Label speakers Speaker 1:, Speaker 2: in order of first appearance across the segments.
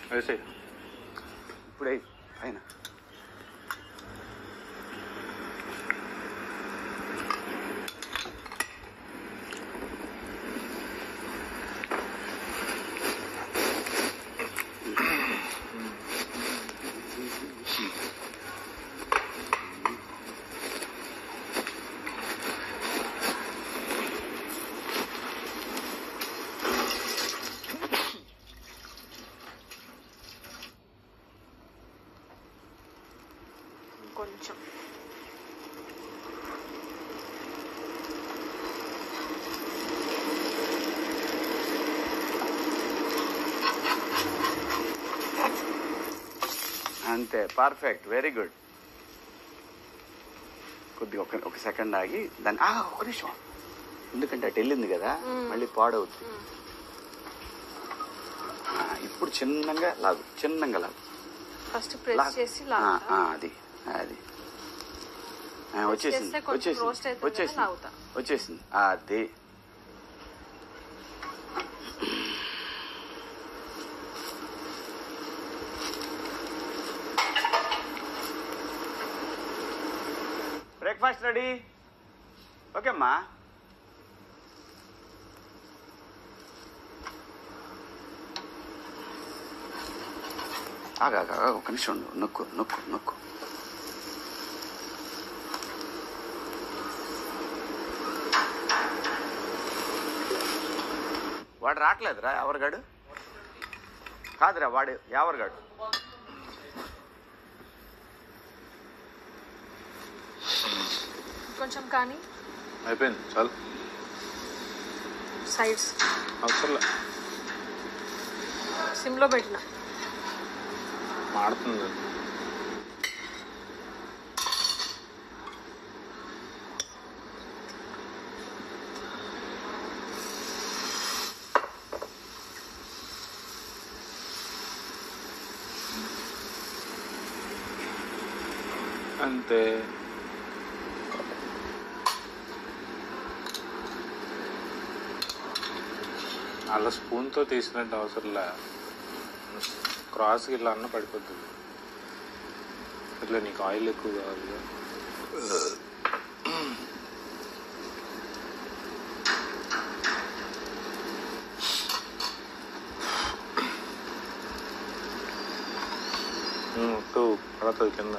Speaker 1: వేసి
Speaker 2: ఇప్పుడే పైన
Speaker 3: కొంచెం
Speaker 2: అంతే పర్ఫెక్ట్ వెరీ గుడ్ కొద్దిగా ఒక ఒక సెకండ్ ఆగి దాన్ని ఆ, ఒక నిమిషం ఎందుకంటే అటు వెళ్ళింది కదా మళ్ళీ పాడవుతుంది ఆ, ఇప్పుడు చిన్నగా లాగు చిన్నగా లాగు
Speaker 3: ఫస్ట్ ప్రెస్
Speaker 2: లాగు.
Speaker 3: చేసి
Speaker 2: ఆ,
Speaker 3: లాగుతా
Speaker 2: ఆ, అది అది ఆ, వచ్చేసింది
Speaker 3: చేస్తే కొంచెం roast
Speaker 2: వచ్చేసింది
Speaker 3: అవుతుంది కదా,
Speaker 2: వచ్చేసింది
Speaker 3: లాగుతా.
Speaker 2: వచ్చేసింది అది బ్రేక్ఫాస్ట్ రెడీ ఓకే అమ్మా ఆగా ఆగా, ఒక నిమిషం ఉండు. నొక్కు నొక్కు నొక్కు వాడు రావట్లేదురా ఎవరిగాడు కాదురా వాడు ఎవరిగాడు
Speaker 3: కొంచెం కానీ
Speaker 1: అయిపోయింది చాలు
Speaker 3: సైడ్స్
Speaker 1: అవసరంలే
Speaker 3: సిమ్లో పెట్టిన
Speaker 1: మాడుతుంది అంతే అలా స్పూన్తో తీసినట్టు అవసరంలే క్రాస్కి ఇలా అన్న పడిపోతుంది ఇట్లా నీకు ఆయిల్ ఎక్కువ కావాలి కదా. ఉమ్, ఉప్పు పడుతుంది కింద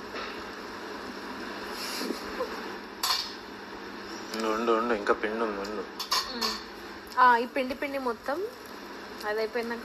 Speaker 1: ఉండు, ఉండు ఉండు ఇంకా పిండి ఉంది ఉండు
Speaker 3: ఆ, ఈ పిండి పిండి మొత్తం అది అయిపోయిందాక